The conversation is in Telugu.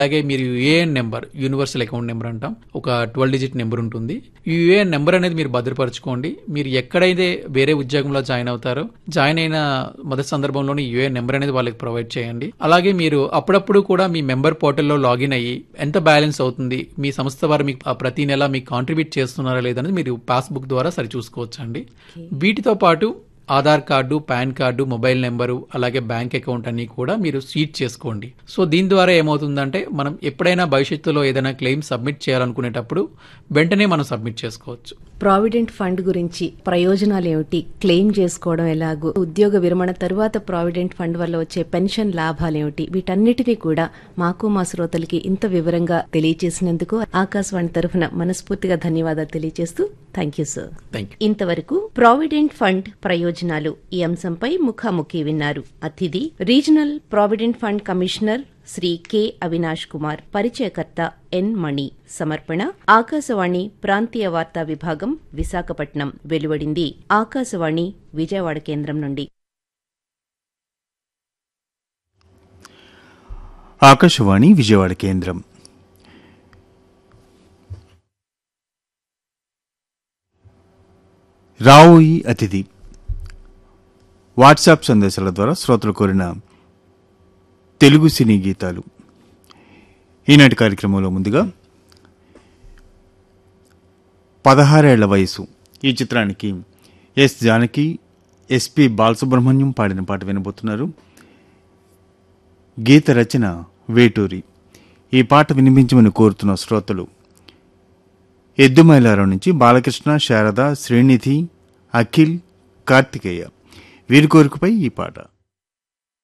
అలాగే మీరు UAN number universal account number అంటాం ఒక ట్వెల్వ్ డిజిట్ నెంబర్ ఉంటుంది ఈ యుఏఎన్ నెంబర్ అనేది మీరు భద్రపరచుకోండి మీరు ఎక్కడైతే వేరే ఉద్యోగంలో జాయిన్ అవుతారో జాయిన్ అయిన మొదటి సందర్భంలోనే యుఏఎన్ నెంబర్ అనేది వాళ్ళకి ప్రొవైడ్ చేయండి అలాగే మీరు అప్పుడప్పుడు కూడా మీ మెంబర్ పోర్టల్లో లాగిన్ అయ్యి ఎంత బ్యాలెన్స్ అవుతుంది మీ సంస్థ వారు మీకు ఆ ప్రతి నెల మీకు కాంట్రిబ్యూట్ చేస్తున్నారా లేదనేది మీరు పాస్బుక్ ద్వారా సరి చూసుకోవచ్చండి వీటితో పాటు Aadhaar card PAN card mobile number అలాగే బ్యాంక్ అకౌంట్ అన్ని కూడా మీరు సీట్ చేసుకోండి సో దీని ద్వారా ఏమవుతుందంటే మనం ఎప్పుడైనా భవిష్యత్తులో ఏదైనా క్లెయిమ్ సబ్మిట్ చేయాలనుకునేటప్పుడు వెంటనే మనం సబ్మిట్ చేసుకోవచ్చు ప్రావిడెంట్ ఫండ్ గురించి ప్రయోజనాలు ఏమిటి క్లెయిమ్ చేసుకోవడం ఎలాగో ఉద్యోగ విరమణ తరువాత ప్రావిడెంట్ ఫండ్ వల్ల వచ్చే పెన్షన్ లాభాలేమిటి వీటన్నిటినీ కూడా మాకు మా శ్రోతలకి ఇంత వివరంగా తెలియజేసినందుకు ఆకాశవాణి తరఫున మనస్ఫూర్తిగా ధన్యవాదాలు తెలియజేస్తూ thank you sir thank you ఇంతవరకు ప్రావిడెంట్ ఫండ్ ప్రయోజనాలు ఈ అంశంపై ముఖాముఖి విన్నారు అతిథి regional provident fund commissioner Shri K Avinash Kumar పరిచయకర్త ఎన్ మణి సమర్పణ ఆకాశవాణి ప్రాంతీయ వార్తా విభాగం విశాఖపట్నం వెలువడింది ఆకాశవాణి విజయవాడ కేంద్రం నుండి ఆకాశవాణి విజయవాడ కేంద్రం రావోయి అతిథి వాట్సాప్ సందేశాల ద్వారా శ్రోతలు కోరిన తెలుగు సినీ గీతాలు ఈనాటి కార్యక్రమంలో ముందుగా పదహారేళ్ల వయసు ఈ చిత్రానికి ఎస్ జానకి ఎస్పి బాలసుబ్రహ్మణ్యం పాడిన పాట వినబోతున్నారు గీత రచన వేటూరి ఈ పాట వినిపించమని కోరుతున్న శ్రోతలు ఎద్దుమైలారం నుంచి బాలకృష్ణ శారద శ్రీనిధి అఖిల్ కార్తికేయ వీరి కోరికపై ఈ పాట